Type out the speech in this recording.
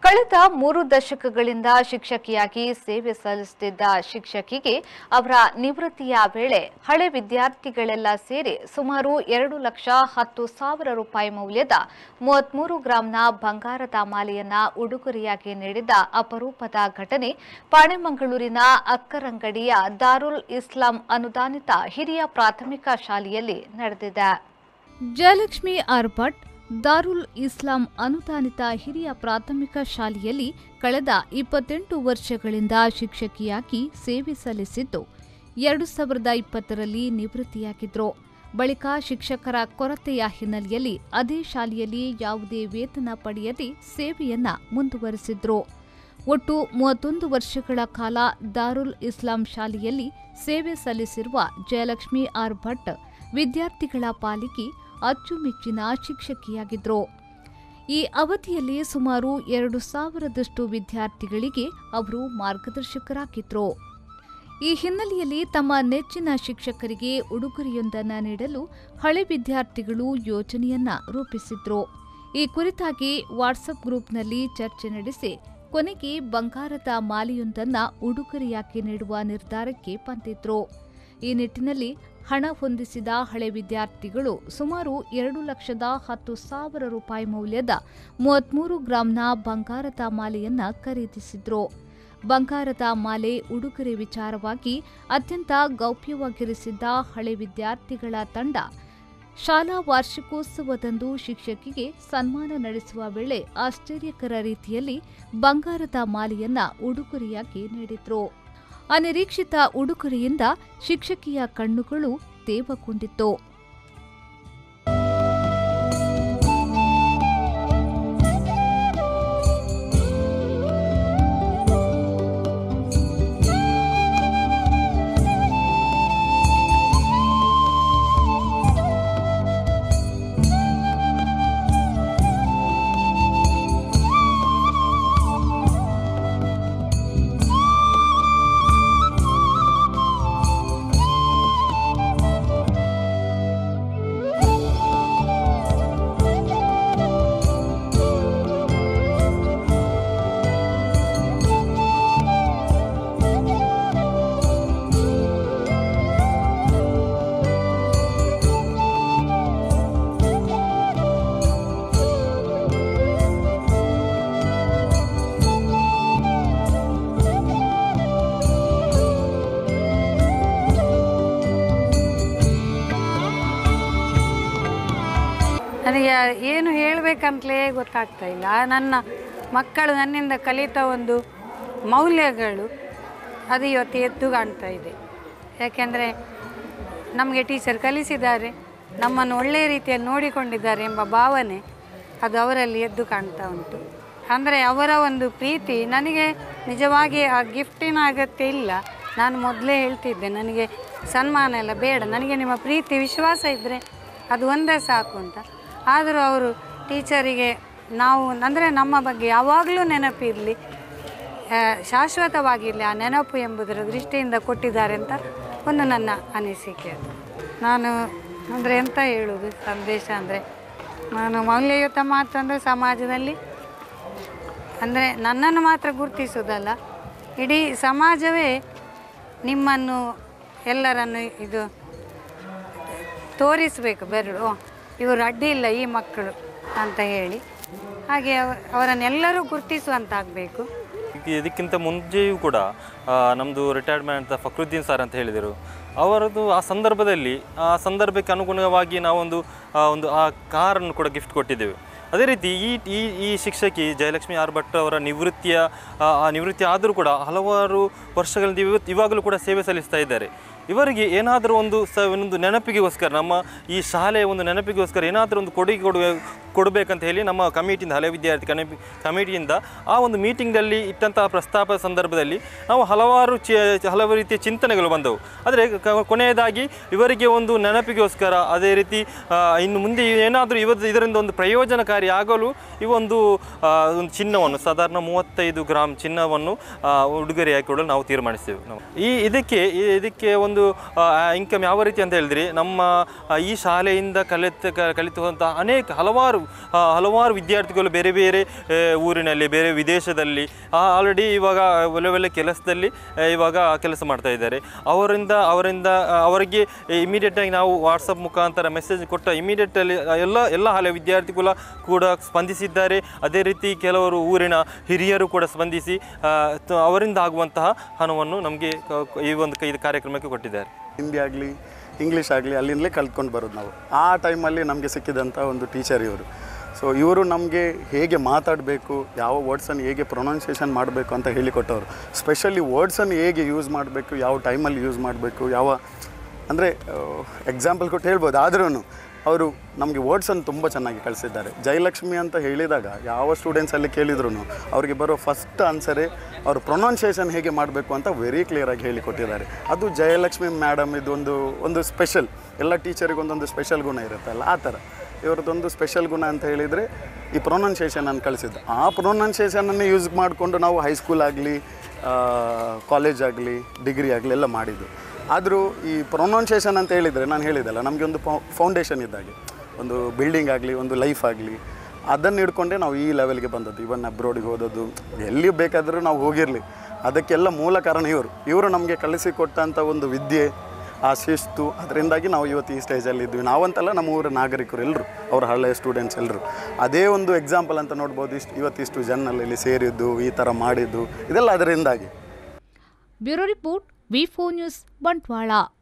ಕಳೆದ ಮೂರು ದಶಕಗಳಿಂದ ಶಿಕ್ಷಕಿಯಾಗಿ ಸೇವೆ ಸಲ್ಲಿಸುತ್ತಿದ್ದ ಶಿಕ್ಷಕಿಗೆ ಅವರ ನಿವೃತ್ತಿಯ ವೇಳೆ ಹಳೆ ವಿದ್ಯಾರ್ಥಿಗಳೆಲ್ಲ ಸೇರಿ ಸುಮಾರು ಎರಡು ಲಕ್ಷ ಹತ್ತು ಸಾವಿರ ರೂಪಾಯಿ ಮೌಲ್ಯದ ಮೂವತ್ಮೂರು ಗ್ರಾಂನ ಬಂಗಾರದ ಮಾಲೆಯನ್ನ ಉಡುಗೊರೆಯಾಗಿ ನೀಡಿದ ಅಪರೂಪದ ಘಟನೆ ಪಾಣೆಮಂಗಳೂರಿನ ಅಕ್ಕರಂಗಡಿಯ ದಾರುಲ್ ಇಸ್ಲಾಂ ಅನುದಾನಿತ ಹಿರಿಯ ಪ್ರಾಥಮಿಕ ಶಾಲೆಯಲ್ಲಿ ನಡೆದಿದೆ ಜಯಲಕ್ಷ್ಮಿ ಆರ್ ಭಟ್ ದಾರುಲ್ ಇಸ್ಲಾಂ ಅನುದಾನಿತ ಹಿರಿಯ ಪ್ರಾಥಮಿಕ ಶಾಲೆಯಲ್ಲಿ ಕಳೆದ ಇಪ್ಪತ್ತೆಂಟು ವರ್ಷಗಳಿಂದ ಶಿಕ್ಷಕಿಯಾಗಿ ಸೇವೆ ಸಲ್ಲಿಸಿದ್ದು ಎರಡು ಸಾವಿರದ ಇಪ್ಪತ್ತರಲ್ಲಿ ನಿವೃತ್ತಿಯಾಗಿದ್ರು ಬಳಿಕ ಶಿಕ್ಷಕರ ಕೊರತೆಯ ಹಿನ್ನೆಲೆಯಲ್ಲಿ ಅದೇ ಶಾಲೆಯಲ್ಲಿ ಯಾವುದೇ ವೇತನ ಪಡೆಯದೆ ಸೇವೆಯನ್ನ ಮುಂದುವರೆಸಿದ್ರು ಒಟ್ಟು ಮೂವತ್ತೊಂದು ವರ್ಷಗಳ ಕಾಲ ದಾರುಲ್ ಇಸ್ಲಾಂ ಶಾಲೆಯಲ್ಲಿ ಸೇವೆ ಸಲ್ಲಿಸಿರುವ ಜಯಲಕ್ಷ್ಮಿ ಆರ್ ಭಟ್ ವಿದ್ಯಾರ್ಥಿಗಳ ಪಾಲಿಗೆ ಅಚ್ಚುಮೆಚ್ಚಿನ ಶಿಕ್ಷಕಿಯಾಗಿದ್ರು ಈ ಅವಧಿಯಲ್ಲಿ ಸುಮಾರು ಎರಡು ಸಾವಿರದಷ್ಟು ವಿದ್ಯಾರ್ಥಿಗಳಿಗೆ ಅವರು ಮಾರ್ಗದರ್ಶಕರಾಗಿದ್ರು ಈ ಹಿನ್ನೆಲೆಯಲ್ಲಿ ತಮ್ಮ ನೆಚ್ಚಿನ ಶಿಕ್ಷಕರಿಗೆ ಉಡುಗೊರೆಯೊಂದನ್ನು ನೀಡಲು ಹಳೆ ವಿದ್ಯಾರ್ಥಿಗಳು ಯೋಜನೆಯನ್ನ ರೂಪಿಸಿದ್ರು ಈ ಕುರಿತಾಗಿ ವಾಟ್ಸಪ್ ಗ್ರೂಪ್ನಲ್ಲಿ ಚರ್ಚೆ ನಡೆಸಿ ಕೊನೆಗೆ ಬಂಗಾರದ ಮಾಲೆಯೊಂದನ್ನ ಉಡುಗೊರೆಯಾಗಿ ನೀಡುವ ನಿರ್ಧಾರಕ್ಕೆ ಬಂದಿದ್ರು ಈ ನಿಟ್ಟಿನಲ್ಲಿ ಹಣ ಹೊಂದಿಸಿದ ಹಳೆ ವಿದ್ಯಾರ್ಥಿಗಳು ಸುಮಾರು ಎರಡು ಲಕ್ಷದ ಹತ್ತು ಸಾವಿರ ರೂಪಾಯಿ ಮೌಲ್ಯದ ಮೂವತ್ಮೂರು ಗ್ರಾಂನ ಬಂಗಾರದ ಮಾಲೆಯನ್ನ ಖರೀದಿಸಿದ್ರು ಬಂಗಾರದ ಮಾಲೆ ಉಡುಗೊರೆ ವಿಚಾರವಾಗಿ ಅತ್ಯಂತ ಗೌಪ್ಯವಾಗಿರಿಸಿದ್ದ ಹಳೆ ವಿದ್ಯಾರ್ಥಿಗಳ ತಂಡ ಶಾಲಾ ವಾರ್ಷಿಕೋತ್ಸವದಂದು ಶಿಕ್ಷಕಿಗೆ ಸನ್ಮಾನ ನಡೆಸುವ ವೇಳೆ ಆಶ್ಚರ್ಯಕರ ರೀತಿಯಲ್ಲಿ ಬಂಗಾರದ ಮಾಲೆಯನ್ನ ಉಡುಗೊರೆಯಾಗಿ ನೀಡಿದ್ರು ಅನಿರೀಕ್ಷಿತ ಉಡುಗೊರೆಯಿಂದ ಶಿಕ್ಷಕಿಯ ಕಣ್ಣುಗಳು ತೇವಗೊಂಡಿತ್ತು ನನಗೆ ಏನು ಹೇಳಬೇಕಂತಲೇ ಗೊತ್ತಾಗ್ತಾ ಇಲ್ಲ ನನ್ನ ಮಕ್ಕಳು ನನ್ನಿಂದ ಕಲಿತ ಒಂದು ಮೌಲ್ಯಗಳು ಅದು ಇವತ್ತು ಎದ್ದು ಕಾಣ್ತಾ ಇದೆ ಯಾಕೆಂದರೆ ನಮಗೆ ಟೀಚರ್ ಕಲಿಸಿದ್ದಾರೆ ನಮ್ಮನ್ನು ಒಳ್ಳೆಯ ರೀತಿಯಲ್ಲಿ ನೋಡಿಕೊಂಡಿದ್ದಾರೆ ಎಂಬ ಭಾವನೆ ಅದು ಅವರಲ್ಲಿ ಎದ್ದು ಕಾಣ್ತಾ ಉಂಟು ಅಂದರೆ ಅವರ ಒಂದು ಪ್ರೀತಿ ನನಗೆ ನಿಜವಾಗಿ ಆ ಗಿಫ್ಟಿನ ಅಗತ್ಯ ಇಲ್ಲ ನಾನು ಮೊದಲೇ ಹೇಳ್ತಿದ್ದೆ ನನಗೆ ಸನ್ಮಾನ ಎಲ್ಲ ಬೇಡ ನನಗೆ ನಿಮ್ಮ ಪ್ರೀತಿ ವಿಶ್ವಾಸ ಇದ್ದರೆ ಅದು ಒಂದೇ ಸಾಕು ಅಂತ ಆದರೂ ಅವರು ಟೀಚರಿಗೆ ನಾವು ಅಂದರೆ ನಮ್ಮ ಬಗ್ಗೆ ಯಾವಾಗಲೂ ನೆನಪಿರಲಿ ಶಾಶ್ವತವಾಗಿರಲಿ ಆ ನೆನಪು ಎಂಬುದರ ದೃಷ್ಟಿಯಿಂದ ಕೊಟ್ಟಿದ್ದಾರೆ ಅಂತ ಒಂದು ನನ್ನ ಅನಿಸಿಕೆ ಅದು ನಾನು ಅಂದರೆ ಎಂತ ಹೇಳುವುದು ಸಂದೇಶ ಅಂದರೆ ನಾನು ಮೌಲ್ಯಯುತ ಮಾತು ಅಂದರೆ ಸಮಾಜದಲ್ಲಿ ಅಂದರೆ ನನ್ನನ್ನು ಮಾತ್ರ ಗುರುತಿಸೋದಲ್ಲ ಇಡೀ ಸಮಾಜವೇ ನಿಮ್ಮನ್ನು ಎಲ್ಲರನ್ನು ಇದು ತೋರಿಸಬೇಕು ಬೆರಳು ಓ, ಇವರು ಅಡ್ಡಿ ಇಲ್ಲ ಈ ಮಕ್ಕಳು ಅಂತ ಹೇಳಿ ಹಾಗೆ ಅವ- ಅವರನ್ನೆಲ್ಲರೂ ಗುರುತಿಸುವಂತಾಗಬೇಕು ಈಗ ಇದಕ್ಕಿಂತ ಮುಂಚೆಯೂ ಕೂಡ ನಮ್ಮದು ರಿಟೈರ್ಡ್ಮೆಂಟ್ ಫಕ್ರುದ್ದೀನ್ ಸರ್ ಅಂತ ಹೇಳಿದರು ಅವರದ್ದು ಆ ಸಂದರ್ಭದಲ್ಲಿ ಆ ಸಂದರ್ಭಕ್ಕೆ ಅನುಗುಣವಾಗಿ ನಾವೊಂದು ಆ, ಒಂದು ಆ ಕಾರನ್ನು ಕೂಡ ಗಿಫ್ಟ್ ಕೊಟ್ಟಿದ್ದೇವೆ ಅದೇ ರೀತಿ ಈ ಈ ಈ ಶಿಕ್ಷಕಿ ಜಯಲಕ್ಷ್ಮಿ ಆರ್ ಭಟ್ ಅವರ ನಿವೃತ್ತಿಯ ಆ ಆ ನಿವೃತ್ತಿ ಆದರೂ ಕೂಡ ಹಲವಾರು ವರ್ಷಗಳಿಂದ ಇವತ್ತು ಇವಾಗಲೂ ಕೂಡ ಸೇವೆ ಸಲ್ಲಿಸ್ತಾ ಇದ್ದಾರೆ ಇವರಿಗೆ ಏನಾದರೂ ಒಂದು ಸ ಒಂದು ನೆನಪಿಗೋಸ್ಕರ ನಮ್ಮ ಈ ಶಾಲೆಯ ಒಂದು ನೆನಪಿಗೋಸ್ಕರ ಏನಾದರೂ ಒಂದು ಕೊಡುಗೆ ಕೊಡುವ ಕೊಡಬೇಕಂತ ಹೇಳಿ ನಮ್ಮ ಕಮಿಟಿಯಿಂದ ಹಳೆ ವಿದ್ಯಾರ್ಥಿ ಕಮಿಟಿ ಕಮಿಟಿಯಿಂದ ಆ ಒಂದು ಮೀಟಿಂಗಲ್ಲಿ ಇಟ್ಟಂತಹ ಪ್ರಸ್ತಾಪ ಸಂದರ್ಭದಲ್ಲಿ ನಾವು ಹಲವಾರು ಚಿ ಹಲವು ರೀತಿಯ ಚಿಂತನೆಗಳು ಬಂದವು ಆದರೆ ಕ- ಕೊನೆಯದಾಗಿ ಇವರಿಗೆ ಒಂದು ನೆನಪಿಗೋಸ್ಕರ ಅದೇ ರೀತಿ ಆ, ಇನ್ನು ಮುಂದೆ ಏನಾದರೂ ಇವತ್ತು ಇದರಿಂದ ಒಂದು ಪ್ರಯೋಜನಕಾರಿ ಆಗಲು ಈ ಒಂದು ಆ, ಒಂದು ಚಿನ್ನವನ್ನು ಸಾಧಾರಣ ಮೂವತ್ತೈದು ಗ್ರಾಮ್ ಚಿನ್ನವನ್ನು ಆ, ಉಡುಗೊರೆಯಾಗಿ ಕೊಡಲು ನಾವು ತೀರ್ಮಾನಿಸ್ತೇವೆ ನಾವು ಈ ಇದಕ್ಕೆ ಈ- ಇದಕ್ಕೆ ಒಂದು ಇನ್ಕಮ್ ಯಾವ ರೀತಿ ಅಂತ ಹೇಳಿದ್ರೆ ನಮ್ಮ ಆ, ಈ ಶಾಲೆಯಿಂದ ಕಲಿತ ಕ- ಕಲಿತುವಂಥ ಅನೇಕ ಹಲವಾರು ಹಲವಾರು ಆ, ಹಲವಾರು ವಿದ್ಯಾರ್ಥಿಗಳು ಬೇರೆ ಬೇರೆ ಆ, ಊರಿನಲ್ಲಿ ಬೇರೆ ವಿದೇಶದಲ್ಲಿ ಆಲ್ರೆಡಿ ಇವಾಗ ಒಳ್ಳೆ ಒಳ್ಳೆ ಕೆಲಸದಲ್ಲಿ ಆ, ಇವಾಗ ಕೆಲಸ ಮಾಡ್ತಾ ಇದ್ದಾರೆ ಅವರಿಂದ ಅವರಿಂದ ಆ, ಅವರಿಗೆ ಇಮಿಡಿಯೇಟಾಗಿ ನಾವು ವಾಟ್ಸಪ್ ಮುಖಾಂತರ ಮೆಸೇಜ್ ಕೊಟ್ಟ ಇಮಿಡಿಯೇಟಲ್ಲಿ ಎಲ್ಲ ಎಲ್ಲ ಹಳೆ ವಿದ್ಯಾರ್ಥಿಗಳು ಕೂಡ ಸ್ಪಂದಿಸಿದ್ದಾರೆ ಅದೇ ರೀತಿ ಕೆಲವರು ಊರಿನ ಹಿರಿಯರು ಕೂಡ ಸ್ಪಂದಿಸಿ ಆ, ತ- ಅವರಿಂದ ಆಗುವಂತಹ ಹಣವನ್ನು ನಮಗೆ ಈ ಒಂದು ಕ- ಇದು ಕಾರ್ಯಕ್ರಮಕ್ಕೆ ಕೊಟ್ಟಿದ್ದಾರೆ ಹಿಂದಿ ಆಗಲಿ ಇಂಗ್ಲೀಷ್ ಆಗಲಿ ಅಲ್ಲಿಂದಲೇ ಕಲ್ತ್ಕೊಂಡು ಬರೋದು ನಾವು ಆ ಟೈಮಲ್ಲಿ ನಮಗೆ ಸಿಕ್ಕಿದಂಥ ಒಂದು ಟೀಚರ್ ಇವರು ಸೊ ಇವರು ನಮಗೆ ಹೇಗೆ ಮಾತಾಡಬೇಕು ಯಾವ ವರ್ಡ್ಸನ್ನು ಹೇಗೆ ಪ್ರೊನೌನ್ಸಿಯೇಷನ್ ಮಾಡಬೇಕು ಅಂತ ಹೇಳಿಕೊಟ್ಟವರು ಸ್ಪೆಷಲಿ ವರ್ಡ್ಸನ್ನು ಹೇಗೆ ಯೂಸ್ ಮಾಡಬೇಕು ಯಾವ ಟೈಮಲ್ಲಿ ಯೂಸ್ ಮಾಡಬೇಕು ಯಾವ ಅಂದರೆ ಎಕ್ಸಾಂಪಲ್ ಕೊಟ್ಟು ಹೇಳ್ಬೋದು ಆದ್ರೂ ಅವರು ನಮಗೆ ವರ್ಡ್ಸನ್ನು ತುಂಬ ಚೆನ್ನಾಗಿ ಕಳಿಸಿದ್ದಾರೆ ಜಯಲಕ್ಷ್ಮಿ ಅಂತ ಹೇಳಿದಾಗ ಯಾವ ಸ್ಟೂಡೆಂಟ್ಸಲ್ಲಿ ಕೇಳಿದ್ರು ಅವರಿಗೆ ಬರೋ ಫಸ್ಟ್ ಆನ್ಸರೇ ಅವರು ಪ್ರೊನೌನ್ಸಿಯೇಷನ್ ಹೇಗೆ ಮಾಡಬೇಕು ಅಂತ ವೆರಿ ಕ್ಲಿಯರಾಗಿ ಹೇಳಿಕೊಟ್ಟಿದ್ದಾರೆ ಅದು ಜಯಲಕ್ಷ್ಮಿ ಮೇಡಮ್ ಇದೊಂದು ಒಂದು ಸ್ಪೆಷಲ್ ಎಲ್ಲ ಟೀಚರಿಗೆ ಒಂದೊಂದು ಸ್ಪೆಷಲ್ ಗುಣ ಇರುತ್ತಲ್ಲ ಆ ಥರ ಇವ್ರದ್ದೊಂದು ಸ್ಪೆಷಲ್ ಗುಣ ಅಂತ ಹೇಳಿದರೆ ಈ ಪ್ರೊನೌನ್ಸಿಯೇಷನನ್ನು ಕಳಿಸಿದ್ದು ಆ ಪ್ರೊನೌನ್ಸಿಯೇಷನನ್ನೇ ಯೂಸ್ ಮಾಡಿಕೊಂಡು ನಾವು ಹೈಸ್ಕೂಲ್ ಆಗಲಿ ಕಾಲೇಜ್ ಆಗಲಿ ಡಿಗ್ರಿ ಆಗಲಿ ಎಲ್ಲ ಮಾಡಿದ್ದು ಆದರೂ ಈ ಪ್ರೊನೌನ್ಸಿಯೇಷನ್ ಅಂತ ಹೇಳಿದರೆ ನಾನು ಹೇಳಿದೆಲ್ಲ ನಮಗೆ ಒಂದು ಫೌಂಡೇಶನ್ ಇದ್ದಾಗೆ ಒಂದು ಬಿಲ್ಡಿಂಗ್ ಆಗಲಿ ಒಂದು ಲೈಫ್ ಆಗಲಿ ಅದನ್ನು ಹಿಡ್ಕೊಂಡೇ ನಾವು ಈ ಲೆವೆಲ್ಗೆ ಬಂದದ್ದು ಇವನ್ ಅಬ್ರೋಡಿಗೆ ಹೋದದ್ದು ಎಲ್ಲಿ ಬೇಕಾದರೂ ನಾವು ಹೋಗಿರಲಿ ಅದಕ್ಕೆಲ್ಲ ಮೂಲ ಕಾರಣ ಇವರು ಇವರು ನಮಗೆ ಕಲಿಸಿಕೊಟ್ಟಂಥ ಒಂದು ವಿದ್ಯೆ ಆ ಶಿಸ್ತು ಅದರಿಂದಾಗಿ ನಾವು ಇವತ್ತು ಈ ಸ್ಟೇಜಲ್ಲಿ ಇದ್ವಿ ನಾವಂತಲ್ಲ ನಮ್ಮ ಊರ ನಾಗರಿಕರು ಎಲ್ಲರೂ ಅವ್ರ ಹಳೆಯ ಸ್ಟೂಡೆಂಟ್ಸ್ ಎಲ್ಲರೂ ಅದೇ ಒಂದು ಎಕ್ಸಾಂಪಲ್ ಅಂತ ನೋಡ್ಬೋದು ಇಷ್ಟು ಇವತ್ತಿಷ್ಟು ಜನಲ್ಲಿ ಇಲ್ಲಿ ಸೇರಿದ್ದು ಈ ಥರ ಮಾಡಿದ್ದು ಇದೆಲ್ಲ ಅದರಿಂದಾಗಿ bureau report V four news Bantwal